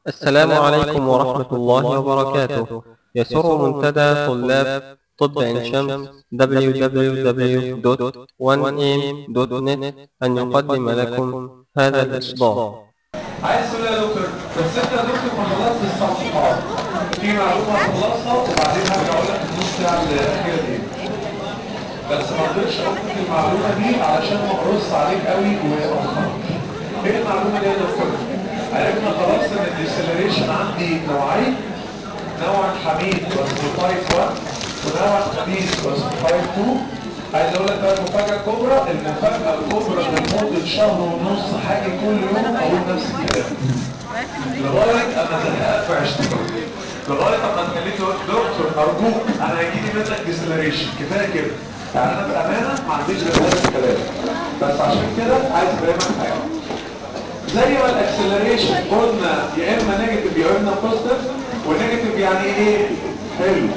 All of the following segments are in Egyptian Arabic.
السلام عليكم ورحمة الله وبركاته يسر منتدى طلاب طب عين شمس www.1am.net أن يقدم لكم هذا الإصدار عايز تقول يا دكتور بس انت يا دكتور ما خلصت الصفحه في معلومه خلصها وبعدين هرجع اقول لك النص ساعه الاخيره دي بس ما رضيتش احط المعلومه دي علشان ما ارص عليك قوي وأخرج. ايه المعلومه دي يا دكتور؟ عرفنا خلاص ان الديسلريشن عندي نوعين نوع حميد واسمه تايب 1 ونوع خبيث واسمه تايب 2 عايز اقول لك بقى المفاجاه الكبرى المفاجاه الكبرى ان لمده شهر ونص حاجه كل يوم اقول نفس الكلام لغايه اما زهقت في عشتك لغايه اما تخليك دكتور ارجوك انا هيجي لي منك ديسلريشن كفايه كده يعني انا بامانه ما عنديش غير هذا الكلام بس عشان كده عايز افهمك حاجه زي ما الاكسلريشن قلنا يا اما نيجاتيف يا اما بوزيتيف ونيجاتيف يعني ايه حلو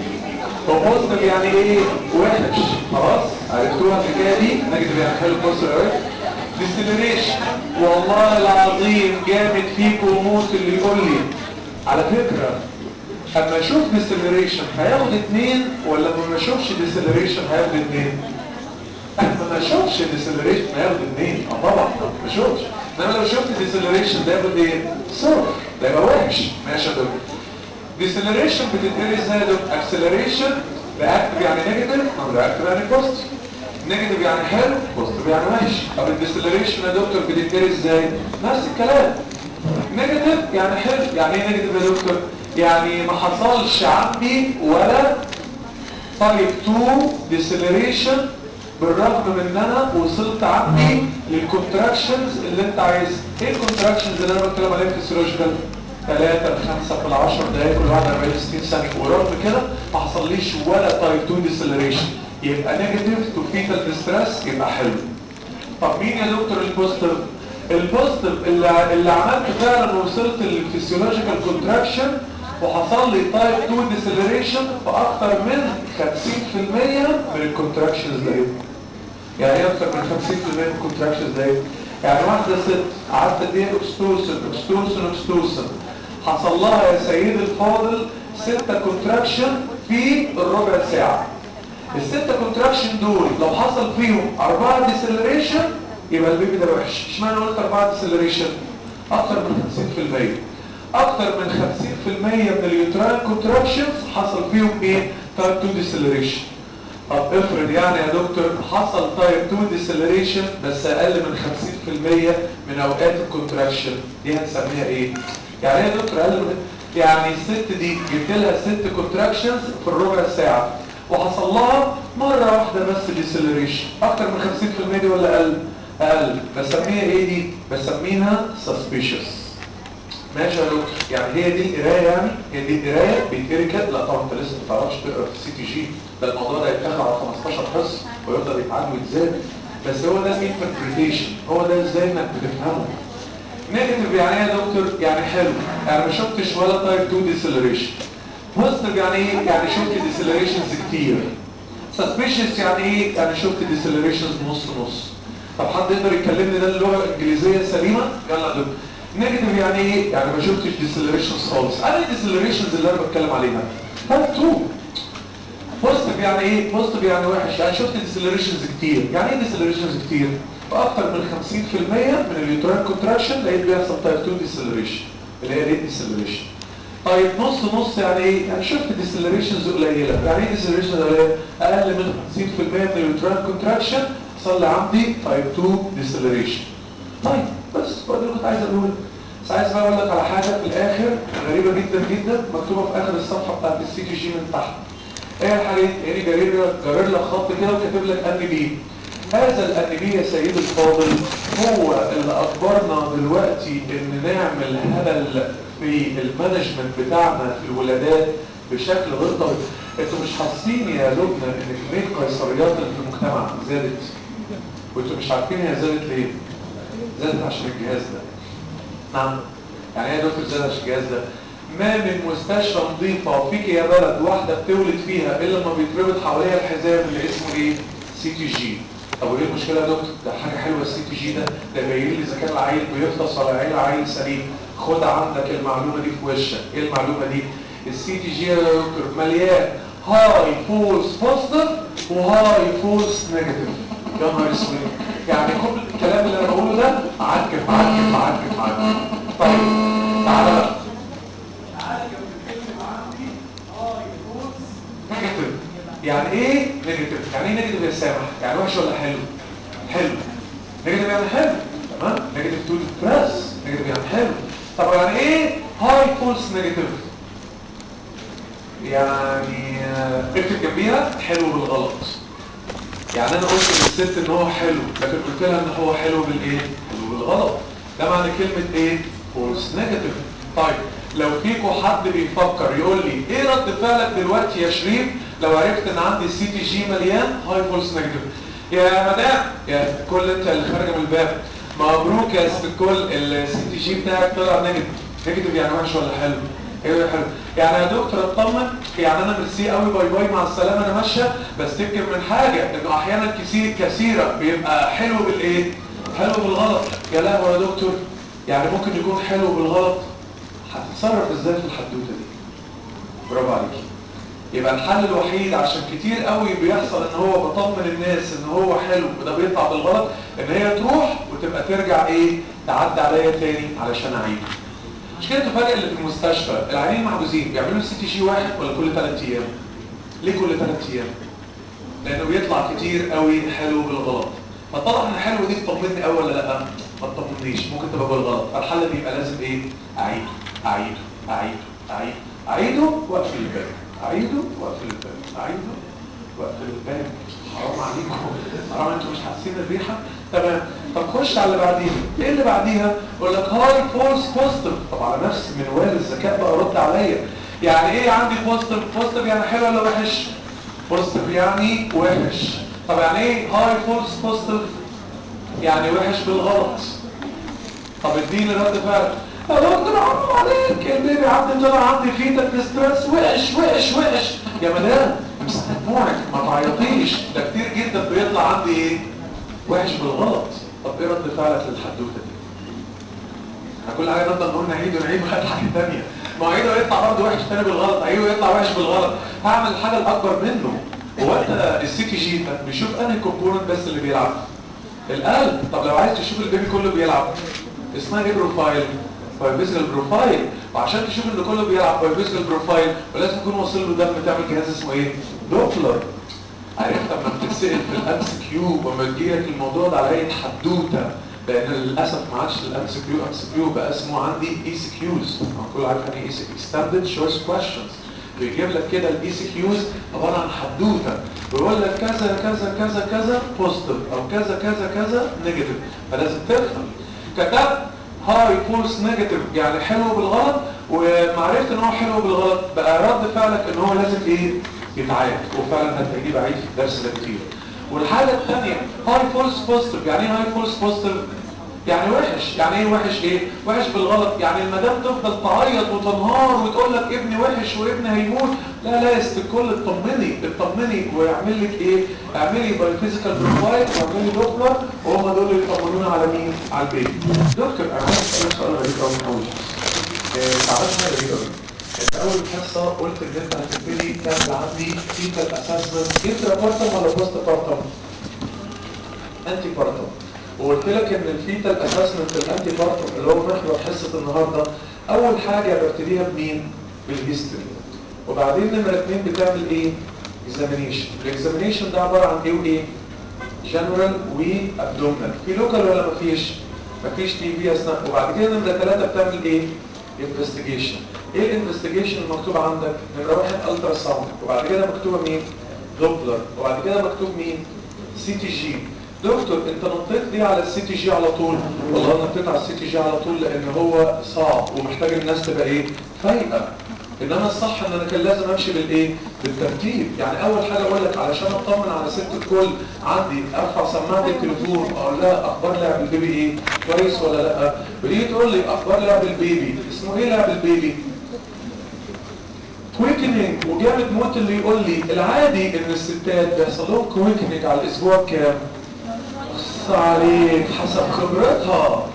وبوزيتيف يعني ايه وحش خلاص عرفتوها الحكايه دي نيجاتيف يعني حلو بوزيتيف وحش ديسلريشن والله العظيم جامد فيكم وموت اللي يقول لي على فكره اما اشوف ديسلريشن هياخد اتنين ولا ما اشوفش ديسلريشن هياخد اتنين احنا ما اشوفش ديسلريشن هياخد اتنين اه طبعا ما اشوفش انما لو شفت ديسلريشن ده ياخد ايه صفر ده يبقى وحش ماشي يا دكتور ديسلريشن بتتقري ازاي يا دكتور اكسلريشن رياكتيف يعني نيجاتيف او رياكتيف يعني بوزيتيف نيجاتيف يعني حلو بوزيتيف يعني وحش طب الديسلريشن يا دكتور بتتقري ازاي نفس الكلام نيجاتيف يعني حلو يعني ايه نيجاتيف يا دكتور يعني ما حصلش عندي ولا تايب 2 ديسلريشن بالرغم من ان انا وصلت عندي للكونتراكشنز اللي انت عايزها ايه الكونتراكشنز اللي انا بتكلم عليها في السيولوجيكال 3 ل 5 في ال 10 دقايق كل واحد 40 60 ثانيه ورغم كده ما حصليش ولا تايب 2 ديسلريشن يبقى نيجاتيف تو فيتال ديستريس يبقى حلو طب مين يا دكتور البوزيتيف البوزيتيف اللي, اللي عملت فعلا وصلت للفسيولوجيكال كونتراكشن وحصل لي تايب 2 ديسلريشن في اكتر من 50% من الكونتراكشنز دي يعني ايه اكتر من 50% من الكونتراكشنز دي يعني واحده ست قعدت قد ايه اوكستوسن اوكستوسن اوكستوسن حصل لها يا سيدي الفاضل 6 كونتراكشن في الربع ساعه الستة كونتراكشن دول لو حصل فيهم أربعة ديسلريشن يبقى البيبي ده وحش اشمعنى قلت أربعة ديسلريشن أكتر من 50% أكتر من 50% من اليوترال كونتراكشنز حصل فيهم إيه؟ تايب 2 ديسلريشن طب افرض يعني يا دكتور حصل تايب 2 ديسلريشن بس أقل من 50% من أوقات الكونتراكشن دي هنسميها إيه؟ يعني ايه يا دكتور أقل من يعني الست دي جبت لها ست كونتراكشنز في الربع ساعة وحصل لها مرة واحدة بس ديسلريشن اكتر من 50% دي ولا اقل اقل بسميها ايه دي بسميها suspicious ماشي يا دكتور يعني هي دي القرايه يعني هي دي القرايه بيتقري كده لا طبعا انت لسه ما تعرفش تقرا في السي تي جي ده الموضوع ده يتاخد على 15 حصه ويفضل يتعاد ويتزاد بس هو ده الانتربريتيشن هو ده ازاي انك بتفهمه نيجاتيف يعني ايه يا دكتور يعني حلو يعني ما شفتش ولا تايب 2 ديسلريشن بوزيتيف يعني ايه يعني شفت ديسلريشنز كتير سسبيشس يعني ايه يعني شفت ديسلريشنز نص نص طب حد يقدر يكلمني ده اللغه الانجليزيه سليمه يلا يا دكتور نيجاتيف يعني ايه يعني ما شفتش ديسلريشنز خالص انا الديسلريشنز اللي انا بتكلم عليها تايب 2 بوزيتيف يعني ايه بوزيتيف يعني وحش يعني شفت ديسلريشنز كتير يعني ايه ديسلريشنز كتير فاكتر من 50% من اليوترال كونتراكشن لقيت بيحصل تايب 2 ديسلريشن اللي هي ريت ديسلريشن طيب نص نص يعني ايه يعني شفت ديسلريشنز قليله يعني ايه ديسلريشنز قليله اقل من 50% من اليوترال كونتراكشن حصل لي عندي تايب 2 ديسلريشن طيب بس هو ده اللي كنت عايز اقوله بس عايز بقى اقول لك على حاجه في الاخر غريبه جدا جدا مكتوبه في اخر الصفحه بتاعت السي تي جي من تحت ايه الحاجه دي يعني جارر جارر لك خط كده وكاتب لك ان بي هذا الان بي يا سيد الفاضل هو اللي اجبرنا دلوقتي ان نعمل هبل في المانجمنت بتاعنا في الولادات بشكل غير طبيعي انتوا مش حاسين يا لبنى ان كميه قيصريات اللي في المجتمع زادت وانتوا مش عارفين هي زادت ليه زادت عشان الجهاز ده نعم يعني ايه يا دكتور زاد عشان الجهاز ده ما من مستشفى نظيفة فيك يا بلد واحدة بتولد فيها الا لما بيتربط حواليها الحزام اللي اسمه ايه سي تي جي طب وايه المشكله يا دكتور ده حاجه حلوه السي تي جي ده ده باين لي اذا كان العيل بيفطس ولا عيل عيل سليم خد عندك المعلومه دي في وشك ايه المعلومه دي السي تي جي مليان هاي فولس بوزيتيف وهاي فولس نيجاتيف يا نهار اسود يعني كل الكلام اللي انا بقوله ده عكف عكف عكف عكف طيب تعالى بقى تعالى نتكلم عندي هاي فولس نيجاتيف يعني ايه نيجاتيف يعني ايه نيجاتيف يا سامح يعني وحش ولا حلو حلو نيجاتيف يعني حلو تمام نيجاتيف تو بريس نيجاتيف يعني حلو طب يعني ايه هاي فولس نيجاتيف يعني اكتب جنبيها حلو بالغلط يعني انا قلت للست ان هو حلو لكن قلت لها ان هو حلو بالايه حلو بالغلط ده معنى كلمه ايه فولس نيجاتيف طيب لو فيكم حد بيفكر يقول لي ايه رد فعلك دلوقتي يا شريف لو عرفت ان عندي السي تي جي مليان هاي فولس نيجاتيف يا مدام يا كل انت اللي خارجه من الباب مبروك يا ست الكل السي تي جي بتاعك طلع نيجاتيف نيجاتيف يعني وحش ولا حلو ايه حلو يعني يا دكتور اطمن يعني انا ميرسي قوي باي باي مع السلامه انا ماشيه بستفكر من حاجه انه احيانا كثير كثيره بيبقى حلو بالايه حلو بالغلط يا لهوي يا دكتور يعني ممكن يكون حلو بالغلط هتتصرف ازاي في الحدوته دي برافو عليكي يبقى الحل الوحيد عشان كتير قوي بيحصل ان هو بطمن الناس ان هو حلو وده بيطلع بالغلط ان هي تروح وتبقى ترجع ايه تعدي عليا تاني علشان اعيد مش كده تفاجئ اللي في المستشفى العيانين محجوزين بيعملوا سي تي جي واحد ولا كل ثلاث ايام ليه كل ثلاث ايام لانه بيطلع كتير قوي حلو بالغلط فطبعا الحلو دي تطمني قوي ولا لا ما تطمنيش ممكن تبقى بالغلط فالحل بيبقى لازم ايه اعيده اعيده اعيده اعيده اعيده واقفل الباب اعيده واقفل الباب اعيده واقفل الباب حرام عليكم حرام انتوا مش حاسين الريحه تمام طب خش على اللي بعديها ايه اللي بعديها يقول لك هاي فورس بوزيتيف طب على نفس منوال الذكاء بقى رد عليا يعني ايه عندي بوزيتيف بوزيتيف يعني حلو ولا وحش بوزيتيف يعني وحش طب يعني ايه هاي فورس بوزيتيف يعني وحش بالغلط طب اديني رد فعل يا دكتور حرام عليك البيبي عندي طلع عندي فيتا ستريس وحش وحش وحش يا مدام امسك دموعك ما تعيطيش ده كتير جدا بيطلع عندي ايه وحش بالغلط طب ايه رد فعلك للحدوته دي كل حاجه نفضل نقول نعيد ونعيد وحاجه حاجه ثانيه ما هو عيده يطلع برضه وحش تاني بالغلط عيده يطلع وحش بالغلط هعمل الحاجه الاكبر منه هو انت السي تي جي ده بيشوف انهي كومبوننت بس اللي بيلعب القلب طب لو عايز تشوف البيبي كله بيلعب اسمها ايه بروفايل بايفيزيكال بروفايل وعشان تشوف ان كله بيلعب بايفيزيكال بروفايل ولازم يكون واصل له دم تعمل جهاز اسمه ايه دوبلر عرفت لما بتتسال في الام سي كيو وما تجيلك الموضوع ده على هيئه حدوته لان للاسف ما عادش الام سي كيو ام سي كيو بقى اسمه عندي اي سي كيوز كل عارف يعني ايه ستاندرد شويس كويشنز بيجيب لك كده الاي سي كيوز عباره عن حدوته ويقول لك كذا كذا كذا كذا بوزيتيف او كذا كذا كذا نيجاتيف فلازم تفهم كتبت هاي فولس نيجاتيف يعني حلو بالغلط ومعرفت ان هو حلو بالغلط بقى رد فعلك ان هو لازم ايه يتعاد وفعلا هتجيب عيد في الدرس ده كتير والحاجه الثانيه هاي فولس بوزيتيف يعني ايه هاي فولس بوزيتيف يعني وحش يعني ايه وحش ايه وحش بالغلط يعني المدام تفضل تعيط وتنهار وتقول لك ابني وحش وابني هيموت لا لا يا ست الكل اطمني اطمني ويعمل لك ايه اعملي باي فيزيكال بروفايل واعملي دوبلر وهم دول اللي يطمنونا على مين على البيبي دكتور انا عايز اسالك سؤال غريب قوي خالص تعرف حاجه غريبه قوي انت اول حصه قلت ان انت هتبتدي تعمل عندي فيتال اسسمنت انترا بارتم ولا بوست بارتم انتي بارتم وقلت لك ان الفيتال اسسمنت الانتي بارتم اللي هو محور حصه النهارده اول حاجه ببتديها بمين بالهيستوري وبعدين نمره اثنين بتعمل ايه اكزامينيشن الاكزامينيشن ده عباره عن ايه وايه جنرال وابدومينال في لوكال ولا مفيش مفيش تي في اثناء وبعد كده نمره ثلاثه بتعمل ايه انفستيجيشن ايه الانفستيجيشن المكتوب عندك نمره واحد الترا ساوند وبعد كده مكتوبه مين دوبلر وبعد كده مكتوب مين سي تي جي دكتور انت نطيت ليه على السي تي جي على طول والله انا نطيت على السي تي جي على طول لان هو صعب ومحتاج الناس تبقى ايه فايقه انما الصح ان انا كان لازم امشي بالايه بالترتيب يعني اول حاجه اقول لك علشان اطمن على ست الكل عندي ارفع سماعه التليفون اقول لها اخبار لعب البيبي ايه كويس ولا لا وليه تقول لي اخبار لعب البيبي اسمه ايه لعب البيبي كويكنينج وجامد موت اللي يقول لي العادي ان الستات بيحصل لهم كويكنينج على الاسبوع كام بص عليك حسب خبرتها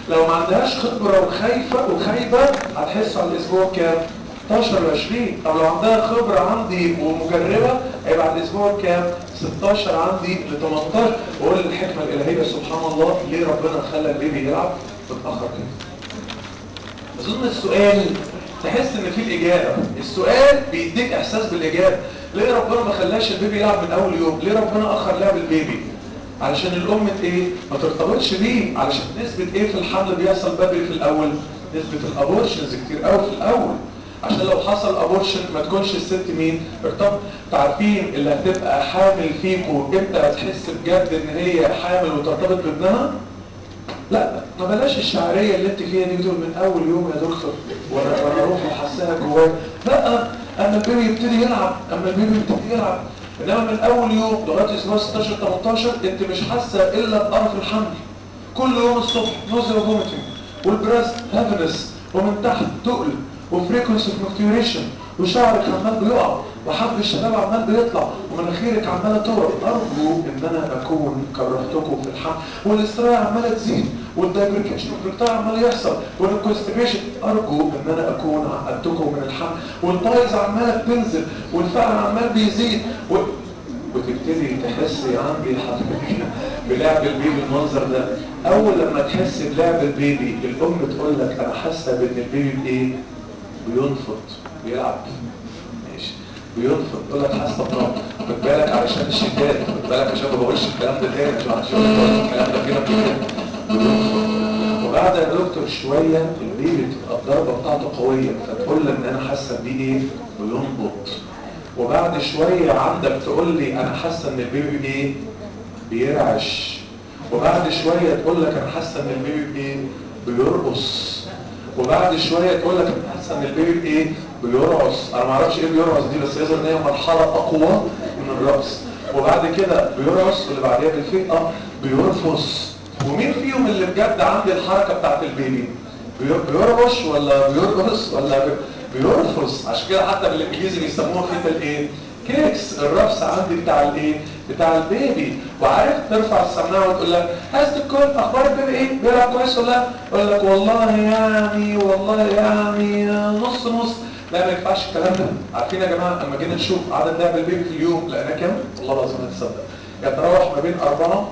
لو ما عندهاش خبرة وخايفة وخايبة هتحسوا على الاسبوع كام 16 ل 20 طب لو عندها خبرة عندي ومجربة هيبقى على الاسبوع كام 16 عندي ل 18 واقول الحكمة الالهية سبحان الله ليه ربنا خلى البيبي يلعب متأخر كده اظن السؤال تحس ان في الاجابه السؤال بيديك احساس بالاجابه ليه ربنا ما خلاش البيبي يلعب من اول يوم ليه ربنا اخر لعب البيبي علشان الام ايه ما ترتبطش بيه علشان نسبه ايه في الحمل بيحصل بدري في الاول نسبه الابورشنز كتير قوي في الاول عشان لو حصل ابورشن ما تكونش الست مين ارتبط تعرفين اللي هتبقى حامل فيكم امتى هتحس بجد ان هي حامل وترتبط بابنها لا ما بلاش الشعريه اللي انت فيها دي بتقول من اول يوم يا دكتور وانا وانا اروح احسها جوايا لا اما البيبي يبتدي يلعب اما البيبي يبتدي يلعب انما من اول يوم لغايه اسبوع 16 18 انت مش حاسه الا بقرف الحمل كل يوم الصبح نوزل وفوميتنج والبريست هافنس ومن تحت تقل وفريكونسي فلكتيوريشن وشعرك عمال بيقع وحب الشباب عمال بيطلع ومناخيرك عماله تورم ارجو ان انا اكون كرهتكم في الحمل والاستراحه عماله تزيد والدايبريكيشن والبتاع عمال يحصل والكونستيبيشن ارجو ان انا اكون عقدتكم من الحمل والبايظ عماله بتنزل والفقر عمال بيزيد و... وتبتدي تحسي عندي حضرتك بلعب البيبي المنظر ده اول لما تحس بلعب البيبي الام تقول لك انا حاسه بان البيبي بايه بينفض بيلعب ماشي بينفض تقول لك حاسه بنار خد بالك علشان الشتات خد بالك عشان ما بقولش الكلام ده تاني عشان هتشوف الكلام ده كده كده بينفض وبعد يا دكتور شويه البيبي تبقى الضربه بتاعته قويه فتقول لك ان انا حاسه بيه ايه بينبض وبعد شويه عندك تقول لي انا حاسه ان البيبي ايه بيرعش وبعد شويه تقول لك انا حاسه ان البيبي ايه بيرقص وبعد شويه تقول لك انا حاسه ان البيبي ايه بيرقص انا ما اعرفش ايه بيرقص دي بس يظهر ان هي مرحله اقوى من الرقص وبعد كده بيرقص واللي بعديها بالفئه بيرفص ومين فيهم اللي بجد عندي الحركه بتاعت البيبي بيرقص ولا بيرقص ولا بيرفص عشان كده حتى بالانجليزي بيسموها فيتال ايه كيكس الرفس عندي بتاع الايه بتاع البيبي وعارف ترفع السماعه وتقول لك عايز تكون اخبار البيبي ايه بيلعب كويس ولا لا يقول لك والله يعني والله يعني نص نص لا ما ينفعش الكلام ده عارفين يا جماعه اما جينا نشوف عدد لعب البيبي في اليوم لقيناه كام والله العظيم ما تصدق يتراوح ما بين أربعة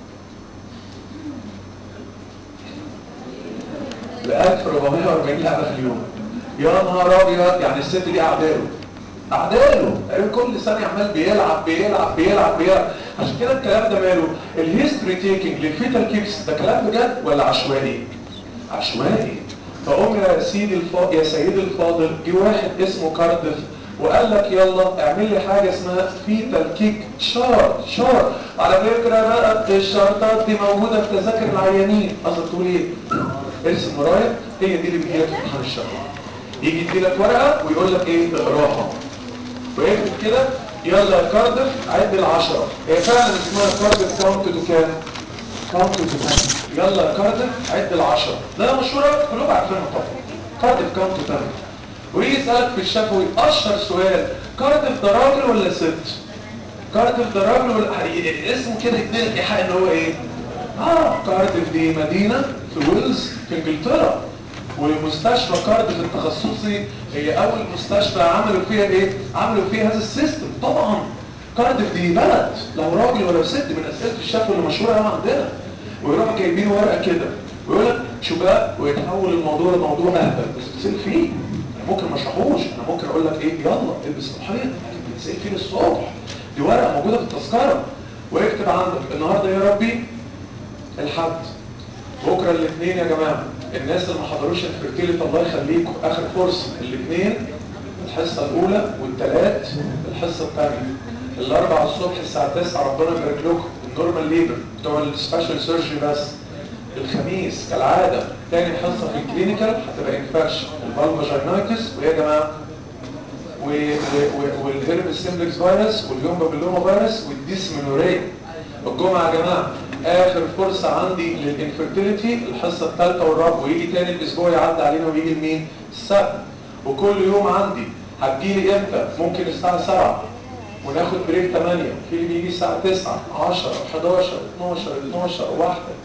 ل 1440 لعبه في اليوم يا نهار ابيض يعني الست دي اعداله اعداله يعني كل ثانيه عمال بيلعب بيلعب بيلعب بيلعب عشان كده الكلام ده ماله الهيستوري تيكينج للفيتال كيكس ده كلام بجد ولا عشوائي عشوائي فقوم يا سيدي الفاضل يا سيدي الفاضل جه واحد اسمه كاردف وقال لك يلا اعمل لي حاجه اسمها فيتال كيك شارت شارت على فكره بقى الشارتات دي موجوده في تذاكر العيانين قصدك تقول ايه ارسم مرايه هي دي اللي بتجيلك في امتحان الشفوي يجي يديلك ورقه ويقول لك ايه اقراها ويكتب كده يلا يا كاردف عد العشرة هي فعلا اسمها كاردف كاونت تو كام كاونت تو كام يلا يا كاردف عد العشرة ده مشهورة كلهم عارفينها طبعا كاردف كاونت تو كام ويجي يسألك في الشفوي اشهر سؤال كاردف ده راجل ولا ست كاردف ده راجل ولا اسمه كده يديلك ايحاء ان هو ايه اه كاردف دي مدينة في ويلز في انجلترا ومستشفى كاردف التخصصي هي اول مستشفى عملوا فيها ايه عملوا فيها هذا السيستم طبعا كاردف دي بلد لو راجل ولا ست من اسئله الشفوي اللي مشهوره قوي عندنا ويروحوا جايبين ورقه كده ويقول لك شو بقى ويتحول الموضوع لموضوع اهبل بس بتسال فيه انا ممكن ما اشرحوش انا ممكن اقول لك ايه يلا البس الحيط بتسال فيه الصبح دي ورقه موجوده في التذكره ويكتب عندك النهارده يا ربي الحد بكره الاثنين يا جماعه الناس اللي ما حضروش الفرتيليتي الله يخليكم اخر فرصه الاثنين الحصه الاولى والثلاث الحصه الثانيه الاربع الصبح الساعه 9 ربنا يبارك لكم النورمال ليبر بتوع السبيشال سيرجري بس الخميس كالعاده تاني حصه في الكلينيكال هتبقى انفكشن الفالفاجينايتس ويا جماعه والهيرب سيمبلكس فيروس واليوم بابيلوما فيروس والديسمنوريا الجمعه يا جماعه اخر فرصة عندي للانفرتيليتي الحصة الثالثة والرابعة ويجي تاني الاسبوع يعدي علينا ويجي لمين السبت وكل يوم عندي هتجيلي امتى ممكن الساعة 7 وناخد بريك 8 في اللي بيجي الساعة 9 10 11 12 12 1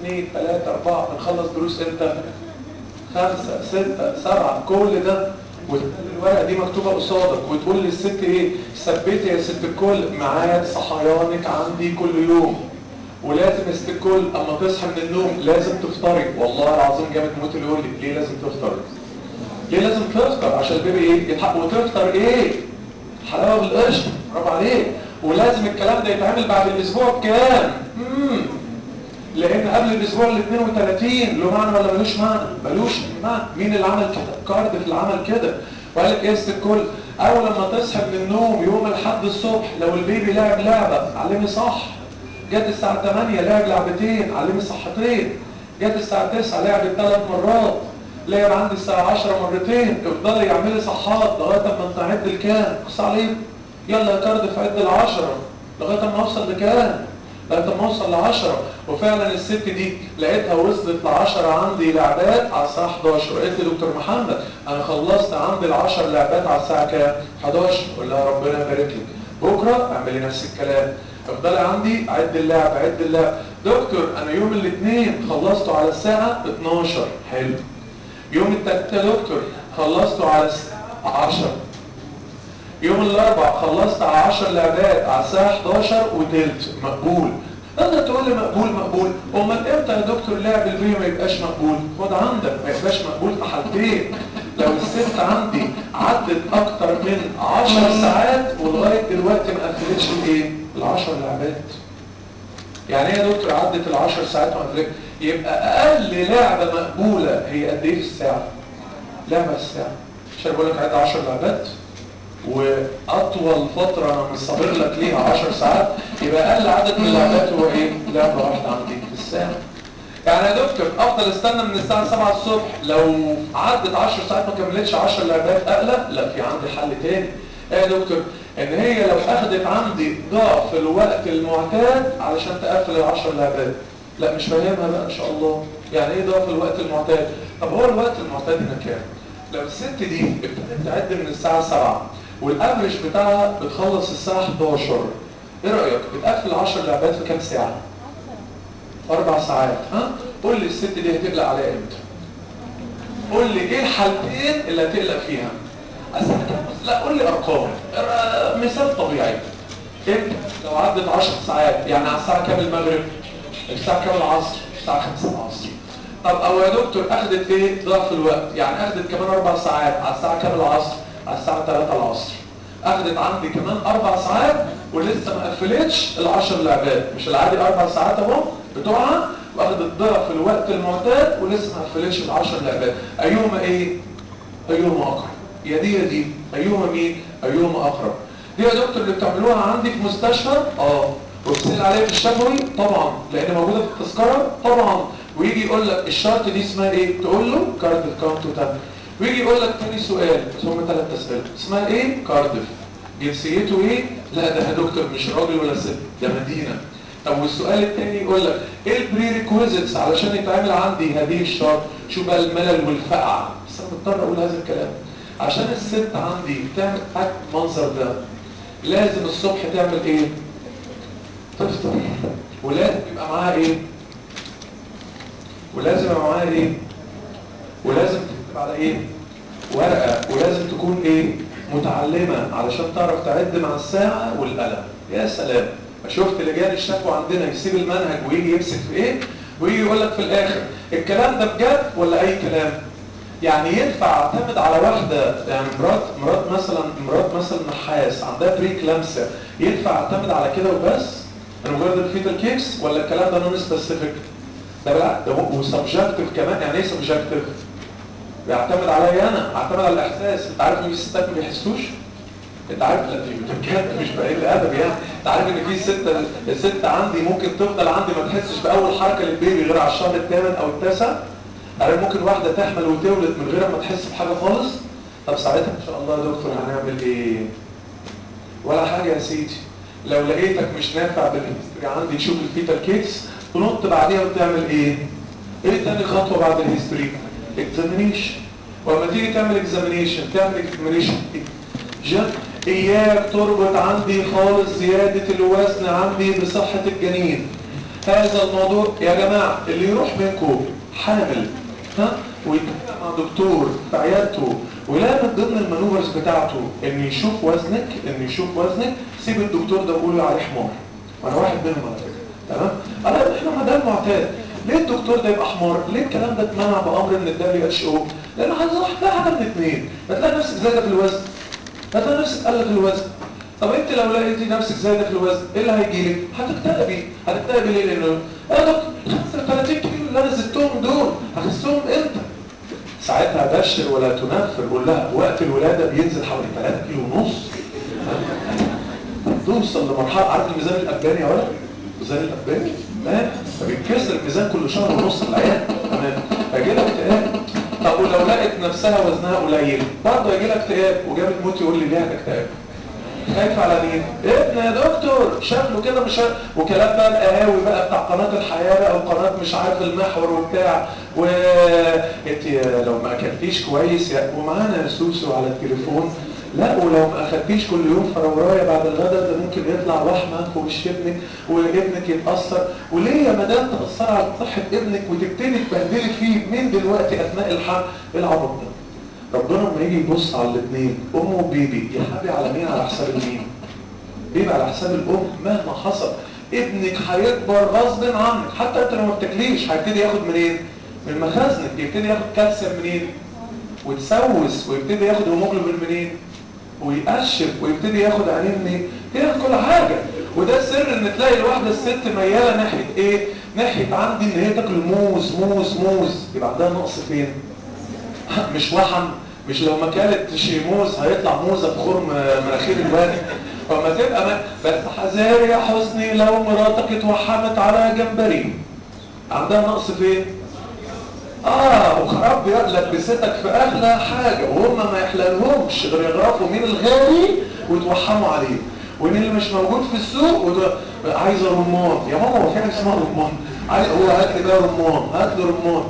اثنين ثلاثة أربعة بنخلص دروس امتى؟ خمسة ستة سبعة كل ده والورقة دي مكتوبة قصادك وتقول للست ايه ثبتي يا ست الكل ميعاد صحيانك عندي كل يوم ولازم يا ست الكل اما تصحى من النوم لازم تفطري والله العظيم جامد موت اللي يقول لي ليه لازم تفطر ليه لازم تفطر عشان البيبي ايه يتحق وتفطر ايه حلاوه بالقشطه برافو عليك ولازم الكلام ده يتعمل بعد الاسبوع بكام مم. لان قبل الاسبوع ال 32 له معنى ولا ملوش معنى ملوش معنى مين اللي عمل كده كاردف اللي عمل كده وقال لك ايه الكل اول لما تصحى من النوم يوم الاحد الصبح لو البيبي لعب لعبه علمي صح جت الساعه 8 لعب لعبتين علمي صحتين جت الساعه 9 لعب ثلاث مرات لعب عندي الساعه 10 مرتين افضلي اعملي صحات لغايه اما انت عد الكام قص عليه يلا يا كاردف عد العشرة لغايه اما اوصل لكام لغايه ما اوصل ل 10 وفعلا الست دي لقيتها وصلت ل 10 عندي لعبات على الساعه 11 قلت دكتور محمد انا خلصت عندي ال 10 لعبات على الساعه كام 11 قول لها ربنا يبارك لك بكره اعملي نفس الكلام افضلي عندي عد اللعب عد اللعب دكتور انا يوم الاثنين خلصته على الساعه 12 حلو يوم الثلاث يا دكتور خلصته على الساعه 10 يوم الاربع خلصت على 10 لعبات على الساعه 11 وتلت مقبول تقدر تقول لي مقبول مقبول امال امتى يا دكتور لعب البيه ما يبقاش مقبول خد عندك ما يبقاش مقبول في حالتين لو الست عندي عدت اكتر من 10 ساعات ولغايه دلوقتي ما قفلتش الايه ال10 لعبات يعني ايه يا دكتور عدت ال10 ساعات ما قفلتش يبقى اقل لعبه مقبوله هي قد ايه في الساعه لعبه الساعه مش انا بقول لك عد 10 لعبات واطول فتره انا مستمر لك ليها 10 ساعات يبقى اقل عدد من اللعبات هو ايه لعبه واحده عندي في الساعه يعني يا دكتور افضل استنى من الساعه 7 الصبح لو عدت 10 ساعات ما كملتش 10 لعبات اقلق لا في عندي حل تاني ايه يا دكتور ان هي لو اخذت عندي ضعف الوقت المعتاد علشان تقفل ال10 لعبات لا مش فاهمها بقى ان شاء الله يعني ايه ضعف الوقت المعتاد طب هو الوقت المعتاد هنا كام لو الست دي ابتدت تعد من الساعه 7 والافرج بتاعها بتخلص الساعة 11 ايه رأيك بتقفل 10 لعبات في كام ساعة اربع ساعات ها قول لي الست دي هتقلق عليها امتى قول لي ايه الحالتين اللي هتقلق فيها أسألك لا قول لي ارقام مثال طبيعي امتى لو عدت 10 ساعات يعني على الساعة كام المغرب الساعة كام العصر الساعة 5 العصر طب او يا دكتور اخدت ايه ضعف الوقت يعني اخدت كمان اربع ساعات على الساعة كام العصر على الساعة 3 العصر اخدت عندي كمان اربع ساعات ولسه ما قفلتش العشر لعبات مش العادي اربع ساعات اهو بتوعها واخدت ضعف الوقت المعتاد ولسه ما قفلتش العشر لعبات ايهما ايه ايهما اقرب يا دي يا دي ايهما مين ايهما اقرب دي يا دكتور اللي بتعملوها عندي في مستشفى اه وبتسال عليها في الشفوي طبعا لان موجوده في التذكره طبعا ويجي يقول لك الشرط دي اسمها ايه تقول له كارد كاونت وتم ويجي يقول لك تاني سؤال هم ثلاث اسئله اسمها ايه كاردف جنسيته ايه لا ده يا دكتور مش راجل ولا ست ده مدينه طب والسؤال الثاني يقول لك ايه البري ريكويزيتس علشان يتعمل عندي هذه الشرط شو بقى الملل والفقع بس انا مضطر اقول هذا الكلام عشان الست عندي تعمل حاجه المنظر ده لازم الصبح تعمل ايه تفطر ولازم يبقى معاها ايه ولازم يبقى معاها ايه ولازم تكتب على ايه ورقة ولازم تكون ايه متعلمة علشان تعرف تعد مع الساعة والقلم يا سلام شفت لجان الشكوى عندنا يسيب المنهج ويجي يمسك في ايه ويجي يقول لك في الاخر الكلام ده بجد ولا اي كلام يعني ينفع اعتمد على واحدة يعني مرات مرات مثلا مرات مثلا نحاس عندها بريك لمسة ينفع اعتمد على كده وبس انا مجرد الفيتال كيكس ولا الكلام ده نون سبيسيفيك ده بالعكس ده وسبجكتيف كمان يعني ايه سبجكتيف بيعتمد عليا انا اعتمد على الاحساس انت عارف ان في الستات ما بيحسوش انت عارف لا في بجد مش بقل ادب يعني انت عارف ان في ست الست عندي ممكن تفضل عندي ما تحسش باول حركه للبيبي غير على الشهر الثامن او التاسع عارف ممكن واحده تحمل وتولد من غير ما تحس بحاجه خالص طب ساعتها ان شاء الله يا دكتور هنعمل ايه ولا حاجه يا سيدي لو لقيتك مش نافع بالهيستوري عندي تشوف الفيتال كيكس تنط بعديها وتعمل ايه ايه تاني خطوه بعد الهيستوري اكزامينيشن ولما تيجي تعمل اكزامينيشن تعمل اكزامينيشن جد اياك تربط عندي خالص زيادة الوزن عندي بصحة الجنين هذا الموضوع يا جماعة اللي يروح منكم حامل ها ويتكلم مع دكتور في عيادته ولا من ضمن المانوفرز بتاعته ان يشوف وزنك ان يشوف وزنك سيب الدكتور ده وقول له عليه حمار وانا واحد منهم على فكره تمام انا احنا ما ده المعتاد ليه الدكتور ده يبقى حمار ليه الكلام ده اتمنع بامر من الدبليو اتش او لان هتلاقي حاجه من اثنين هتلاقي نفسك زايده في الوزن هتلاقي نفسك قلت في الوزن طب انت لو لقيتي نفسك زايده في الوزن ايه اللي هيجي لك هتكتئبي هتكتئبي ليه لانه يا دكتور 35 كيلو اللي انا زدتهم دول هخسهم امتى ساعتها بشر ولا تنفر قول لها وقت الولاده بينزل حوالي 3 كيلو ونص توصل لمرحله عارف الميزان الاباني يا ولد الميزان الاباني ما فبيتكسر الميزان كل شهر ونص العيال تمام فيجي لها اكتئاب طب ولو لقت نفسها وزنها قليل برضه يجي لها اكتئاب وجابت موت يقول لي ليه هتكتئب خايف على مين؟ ابن يا دكتور شكله كده مش وكلام بقى القهاوي بقى بتاع قناه الحياه بقى وقناه مش عارف المحور وبتاع و انت لو ما اكلتيش كويس يا ومعانا يا سوسو على التليفون لا ولو ما اخدتيش كل يوم فراورايه بعد الغداء ده ممكن يطلع وحمه في وش ابنك وابنك يتاثر وليه يا مدام تاثر على صحه ابنك وتبتدي تبهدلي فيه من دلوقتي اثناء الحمل ايه العبط ده؟ ربنا لما يجي يبص على الاثنين ام وبيبي يحبي على مين على حساب المين بيبي على حساب الام مهما حصل ابنك هيكبر غصب عنك حتى انت لو ما بتاكليش هيبتدي ياخد منين من مخازنك يبتدي ياخد كالسيوم منين وتسوس ويبتدي ياخد هيموجلوبين منين ويقشف ويبتدي ياخد عينين منين ياخد كل حاجه وده سر ان تلاقي الواحده الست مياله ناحيه ايه ناحيه عندي ان هي تاكل موز موز موز يبقى عندها نقص فين مش وحم مش لو ما كانت موز هيطلع موزه في خرم مناخير الواد فما تبقى ما بس حذاري يا حسني لو مراتك اتوحمت على جمبري عندها نقص فين اه وخراب لبستك في اغلى حاجه وهم ما يحللهمش غير يغرفوا مين الغالي ويتوحموا عليه ومين اللي مش موجود في السوق وده عايزه رمان يا ماما هو في حاجه اسمها رمان عايز هو هات لي بقى رمان هات لي رمان